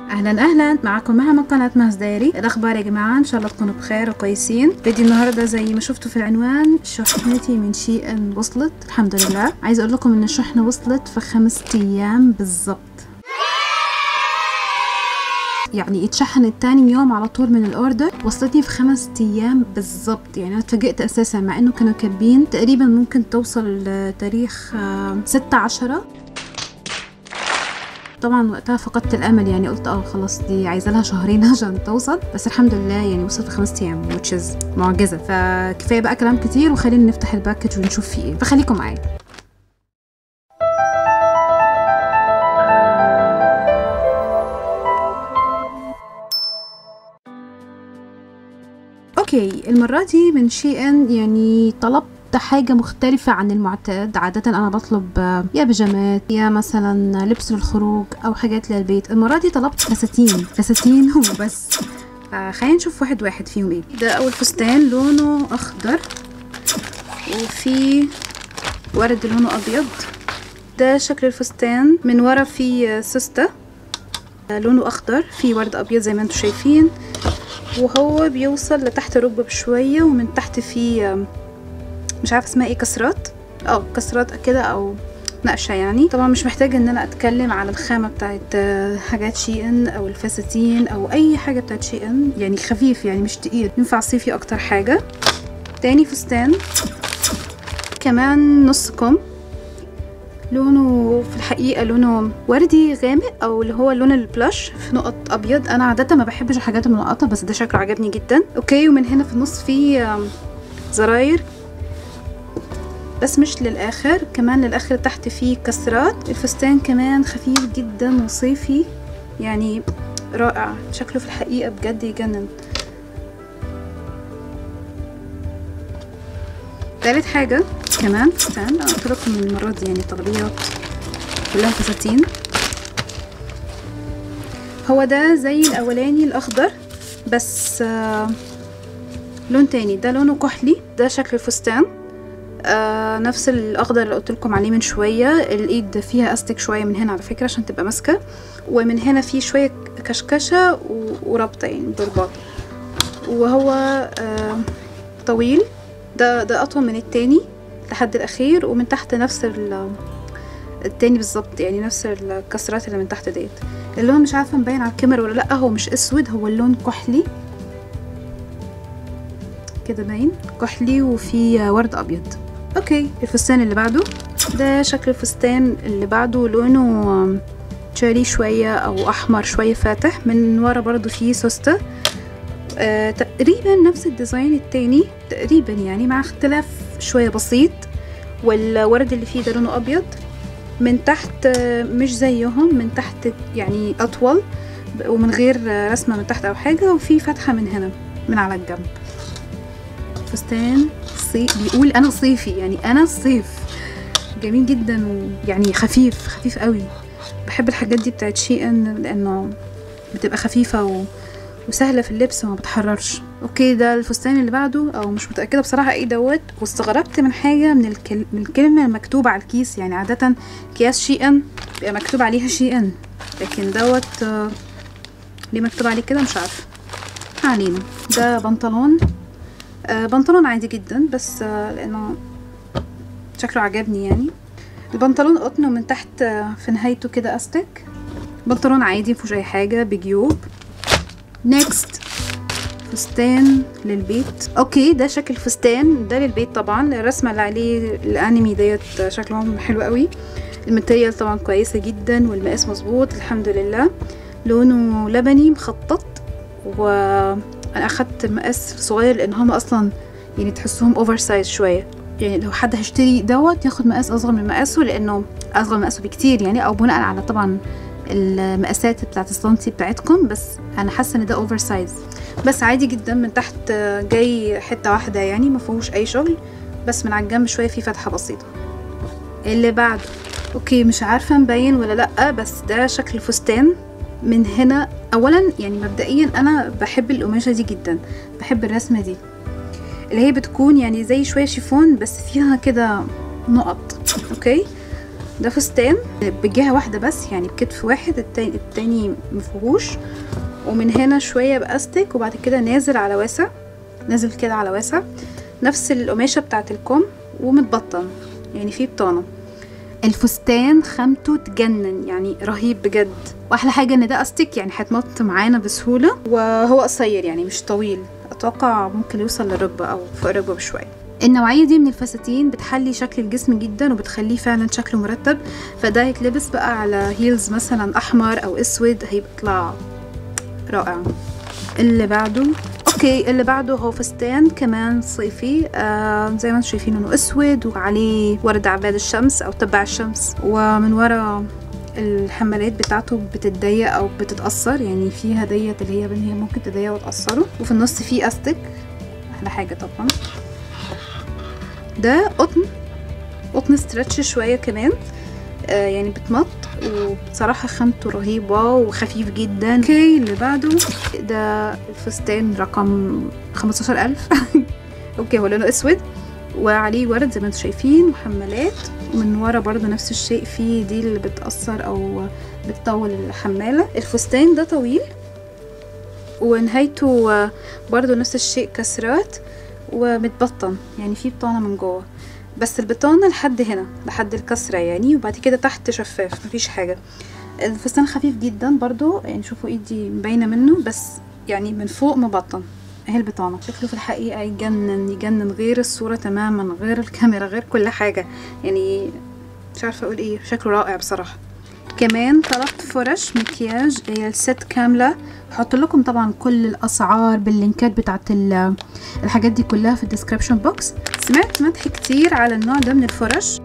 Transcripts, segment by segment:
اهلا اهلا معكم مها من قناه مهز دايري الاخبار يا جماعه ان شاء الله تكونوا بخير وكويسين فيديو النهارده زي ما شفتوا في العنوان شحنتي من شي ان وصلت الحمد لله عايزه اقول لكم ان الشحنه وصلت في خمس ايام بالظبط يعني اتشحنت تاني يوم على طول من الاوردر وصلتني في خمس ايام بالظبط يعني انا اتفاجئت اساسا مع انه كانوا كاتبين تقريبا ممكن توصل لتاريخ ستة عشرة طبعا وقتها فقدت الامل يعني قلت اه خلاص دي عايزه لها شهرين عشان توصل بس الحمد لله يعني وصلت في خمس ايام which is معجزه فكفايه بقى كلام كتير وخلينا نفتح الباكج ونشوف فيه ايه فخليكم معايا اوكي المره دي من شي ان يعني طلبت حاجة مختلفة عن المعتاد عادة أنا بطلب يا بيجامات يا مثلا لبس للخروج أو حاجات للبيت المرة دي طلبت فساتين فساتين وبس خلينا نشوف واحد واحد فيهم ايه ده أول فستان لونه أخضر وفي ورد لونه أبيض ده شكل الفستان من ورا في سوستة لونه أخضر في ورد أبيض زي ما انتم شايفين وهو بيوصل لتحت الركبة بشوية ومن تحت فيه مش عارفه اسمها ايه كسرات اه كسرات كده او نقشه يعني طبعا مش محتاجه ان انا اتكلم على الخامه بتاعت حاجات شي ان او الفساتين او اي حاجه بتاعت شي ان يعني خفيف يعني مش تقيل ينفع صيفي اكتر حاجه تاني فستان كمان نص كم لونه في الحقيقه لونه وردي غامق او اللي هو لون البلاش في نقط ابيض انا عاده ما بحبش الحاجات المنقطه بس ده شكله عجبني جدا اوكي ومن هنا في النص في زراير بس مش للاخر كمان للاخر تحت فيه كسرات الفستان كمان خفيف جدا وصيفي يعني رائع شكله في الحقيقة بجد يجنن تالت حاجة كمان فستان انا قلت لكم من المرات دي يعني طلبيات كلها فساتين هو ده زي الاولاني الاخضر بس آه لون تاني ده لونه كحلي ده شكل الفستان آه نفس الاخضر اللي قلت لكم عليه من شويه الايد فيها استك شويه من هنا على فكره عشان تبقى ماسكه ومن هنا في شويه كشكشه وربطه يعني برباط وهو آه طويل ده ده اطول من التاني لحد الاخير ومن تحت نفس التاني بالظبط يعني نفس الكسرات اللي من تحت ديت اللون مش عارفه مبين على الكاميرا ولا لا هو مش اسود هو اللون كحلي كده باين كحلي وفي ورد ابيض اوكي الفستان اللي بعده ده شكل الفستان اللي بعده لونه تشاري شوية او احمر شوية فاتح من ورا برضو فيه سوستة آه تقريبا نفس الديزاين التاني تقريبا يعني مع اختلاف شوية بسيط والورد اللي فيه ده لونه ابيض من تحت مش زيهم من تحت يعني اطول ومن غير رسمة من تحت او حاجة وفي فتحة من هنا من على الجنب فستان صيف بيقول انا صيفي يعني انا الصيف جميل جدا ويعني خفيف خفيف قوي بحب الحاجات دي بتاعت شي ان لانه بتبقى خفيفة و... وسهلة في اللبس وما بتحررش اوكي ده الفستان اللي بعده او مش متأكدة بصراحة ايه دوت واستغربت من حاجة من, الكل... من الكلمة المكتوبة على الكيس يعني عادة اكياس شي ان بيبقى مكتوب عليها شي ان لكن دوت آه... ليه مكتوب عليه كده مش عارفة علينا ده بنطلون آه بنطلون عادي جدا بس آه لانه شكله عجبني يعني البنطلون قطن ومن تحت آه في نهايته كده استك بنطلون عادي مفيهوش اي حاجه بجيوب نيكست فستان للبيت اوكي ده شكل فستان ده للبيت طبعا الرسمه اللي عليه الانمي ديت شكلهم حلو قوي الماتيريال طبعا كويسه جدا والمقاس مظبوط الحمد لله لونه لبني مخطط و انا اخدت مقاس صغير لان هم اصلا يعني تحسهم اوفر سايز شويه يعني لو حد هيشتري دوت ياخد مقاس اصغر من مقاسه لانه اصغر من مقاسه بكتير يعني او بناء على طبعا المقاسات بتاعت السنتي بتاعتكم بس انا حاسه ان ده اوفر سايز بس عادي جدا من تحت جاي حته واحده يعني ما فيهوش اي شغل بس من على الجنب شويه في فتحه بسيطه اللي بعده اوكي مش عارفه مبين ولا لا بس ده شكل الفستان من هنا اولا يعني مبدئيا انا بحب القماشه دي جدا بحب الرسمه دي اللي هي بتكون يعني زي شويه شيفون بس فيها كده نقط اوكي ده فستان بجهه واحده بس يعني بكتف واحد التاني, التاني مفيهوش ومن هنا شويه باستك وبعد كده نازل على واسع نازل كده على واسع نفس القماشه بتاعه الكم ومتبطن يعني فيه بطانه الفستان خامته تجنن يعني رهيب بجد واحلى حاجه ان ده استك يعني هيتمط معانا بسهوله وهو قصير يعني مش طويل اتوقع ممكن يوصل للركبه او فوق الركبه بشويه النوعية دي من الفساتين بتحلي شكل الجسم جدا وبتخليه فعلا شكله مرتب فده يتلبس بقى على هيلز مثلا احمر او اسود هيطلع رائع اللي بعده اوكي اللي بعده هو فستان كمان صيفي آه زي ما انتم شايفين انه اسود وعليه ورد عباد الشمس او تبع الشمس ومن ورا الحمالات بتاعته بتتضيق او بتتأثر يعني فيها ديت اللي هي هي ممكن تضيق وتأثره وفي النص فيه استك احلى حاجة طبعا ده قطن قطن ستريتش شوية كمان آه يعني بتمط وبصراحة خامته رهيبة وخفيف جدا اوكي اللي بعده ده الفستان رقم خمستاشر ألف اوكي هو لونه اسود وعليه ورد زي ما انتم شايفين محملات ومن ورا برضو نفس الشيء في دي اللي بتأثر او بتطول الحمالة الفستان ده طويل ونهايته برضو نفس الشيء كسرات ومتبطن يعني في بطانة من جوه بس البطانة لحد هنا لحد الكسرة يعني وبعد كده تحت شفاف مفيش حاجة الفستان خفيف جدا برضو يعني شوفوا ايدي باينة منه بس يعني من فوق مبطن اهي البطانة شكله في الحقيقة يجنن يجنن غير الصورة تماما غير الكاميرا غير كل حاجة يعني مش عارفة اقول ايه شكله رائع بصراحة كمان طلبت فرش مكياج هي الست كاملة هحط لكم طبعا كل الاسعار باللينكات بتاعت الحاجات دي كلها في الديسكريبشن بوكس سمعت مدح كتير على النوع ده من الفرش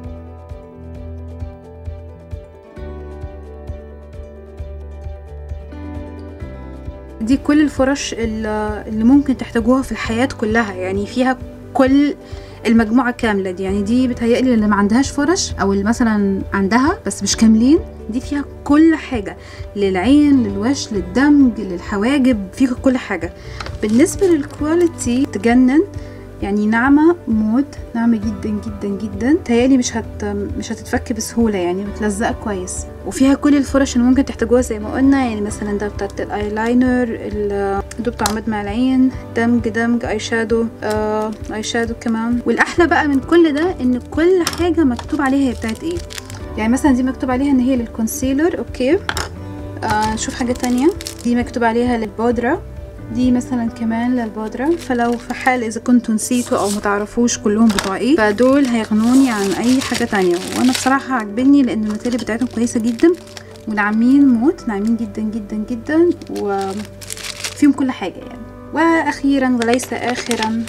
دي كل الفرش اللي ممكن تحتاجوها في الحياة كلها يعني فيها كل المجموعة كاملة دي يعني دي بتهيألي اللي ما عندهاش فرش او اللي مثلا عندها بس مش كاملين دي فيها كل حاجة للعين للوش للدمج للحواجب فيها كل حاجة بالنسبة للكواليتي تجنن يعني ناعمة موت ناعمة جدا جدا جدا تهيألي مش هت مش هتتفك بسهولة يعني متلزقة كويس وفيها كل الفرش اللي ممكن تحتاجوها زي ما قلنا يعني مثلا ده بتاعت الايلاينر ده بتاع مدمع العين دمج دمج اي شادو آه اي شادو كمان والاحلى بقى من كل ده ان كل حاجة مكتوب عليها هي بتاعت ايه يعني مثلا دي مكتوب عليها ان هي للكونسيلر اوكي آه نشوف حاجة تانية دي مكتوب عليها للبودرة دي مثلا كمان للبودرة فلو في حال اذا كنتوا نسيتوا او متعرفوش كلهم بتوع ايه فدول هيغنوني عن اي حاجة تانية وانا بصراحة عجبني لان الماتيريال بتاعتهم كويسة جدا وناعمين موت ناعمين جدا جدا جدا وفيهم كل حاجة يعني واخيرا وليس اخرا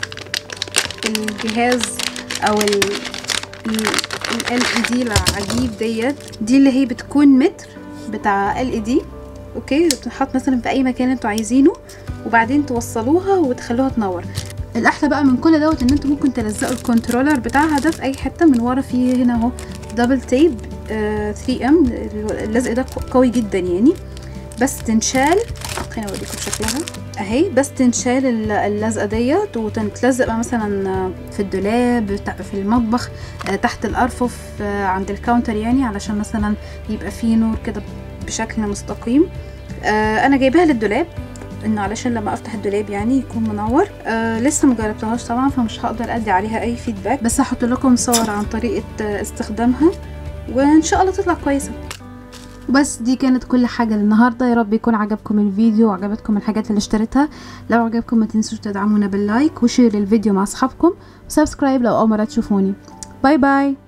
الجهاز او ال ال اي دي العجيب ديت دي اللي هي بتكون متر بتاع ال اي دي اوكي بتتحط مثلا في اي مكان انتوا عايزينه وبعدين توصلوها وتخلوها تنور الاحلى بقى من كل دوت ان انتوا ممكن تلزقوا الكنترولر بتاعها ده في اي حته من ورا فيه هنا اهو دبل تيب آه 3 ام اللزق ده قوي جدا يعني بس تنشال خليني اوريكم شكلها اهي بس تنشال اللزقه ديت وتتلزق بقى مثلا في الدولاب في المطبخ تحت الارفف عند الكاونتر يعني علشان مثلا يبقى فيه نور كده بشكل مستقيم انا جايباها للدولاب انه علشان لما افتح الدولاب يعني يكون منور آه لسه مجربتهاش طبعا فمش هقدر ادي عليها اي فيدباك بس هحط لكم صور عن طريقه استخدامها وان شاء الله تطلع كويسه وبس دي كانت كل حاجة للنهاردة يا رب يكون عجبكم الفيديو وعجبتكم الحاجات اللي اشتريتها لو عجبكم ما تنسوش تدعمونا باللايك وشير الفيديو مع اصحابكم وسبسكرايب لو اول مرة تشوفوني باي باي